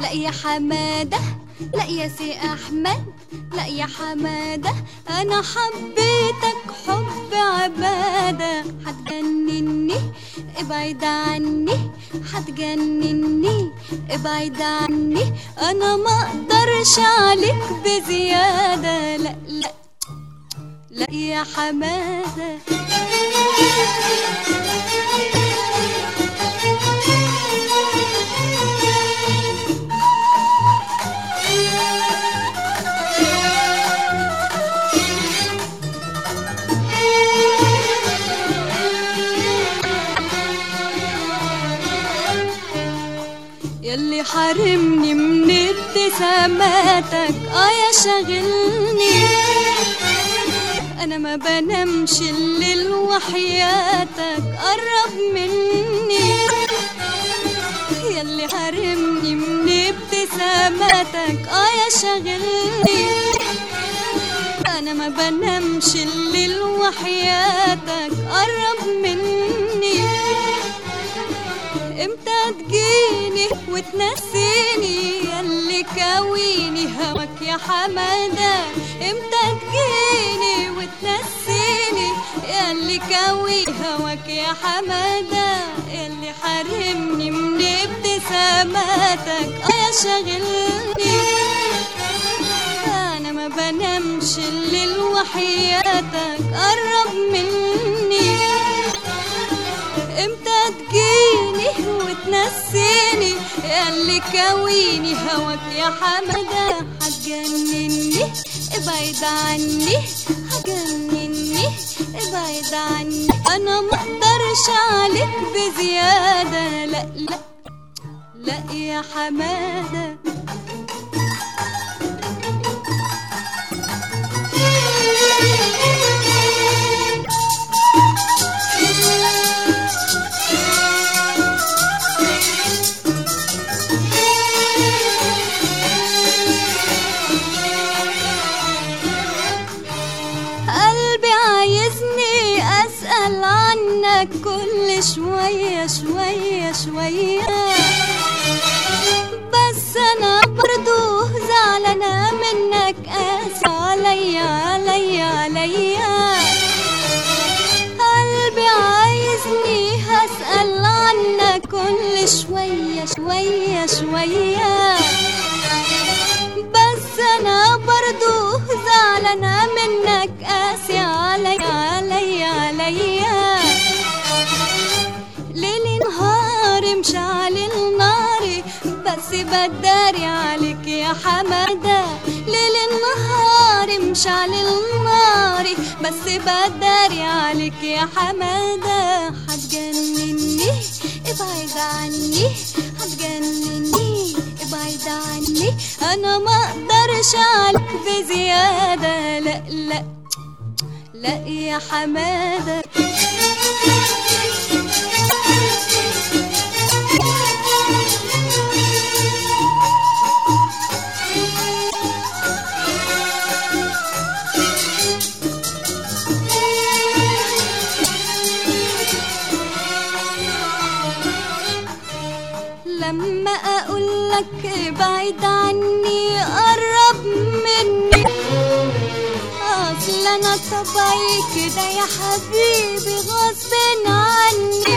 لا يا حمادة لا يا سي أحمد لا يا حمادة أنا حبيتك حب عبادة هتجنني ابعد عني هتجنني ابعد عني أنا ما أقدرش عليك بزيادة لا لا لا يا حمادة يلي حارمني من ابتساماتك اه يا شاغلني انا ما بنامش الليل وحياتك قرب مني يلي حارمني من ابتساماتك اه يا شاغلني انا ما بنامش الليل وحياتك قرب مني امتى تجيني وتنسيني ياللي كاويني هواك يا حمادة امتى تجيني وتنسيني ياللي كاوي هواك يا حمادة ياللي حارمني من ابتساماتك اه يا شاغلني انا ما بنامش الليل وحياتك قرب مني امتى تجيني وتنسيني ياللي كاويني هواك يا حمادة هتجنني ابعد عني هتجنني ابعد عني انا مقدرش عليك بزيادة لا لا لا يا حماده قلبي عايزني أسأل عنك كل شوية شوية شوية بس أنا برضو زعلانة منك قاسي عليا عليا عليا قلبي عايزني هسأل عنك كل شوية شوية شوية بس انا برضو زعلانة منك قاسي عليا عليا عليا ليل نهار مشعل ناري بس بداري عليك يا حمادة ليل نهار مشعل ناري بس بداري عليك يا حمادة هتجنني ابعد عني هتجنني ابعد عني انا ما اقدرش عليك بزيادة لا لا لا يا حمادة لما اقول لك ابعد عني قرب مني اصل انا طبعي كده يا حبيبي غصب عني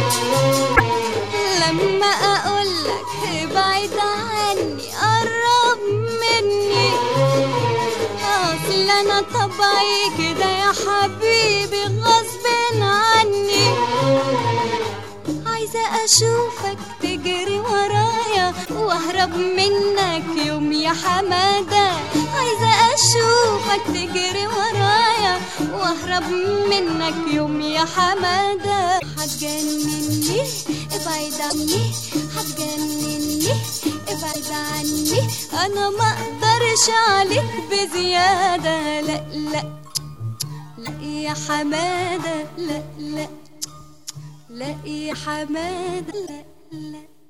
لما اقول لك ابعد عني قرب مني اصل انا طبعي كده يا حبيبي غصب عني عايزة أشوفك تجري ورايا وأهرب منك يوم يا حمادة عايزة أشوفك تجري ورايا وأهرب منك يوم يا حمادة هتجنني ابعد عني هتجنني ابعد عني أنا ما أقدرش عليك بزيادة لا لا لا يا حمادة لا لا لا يا حمادة لا لا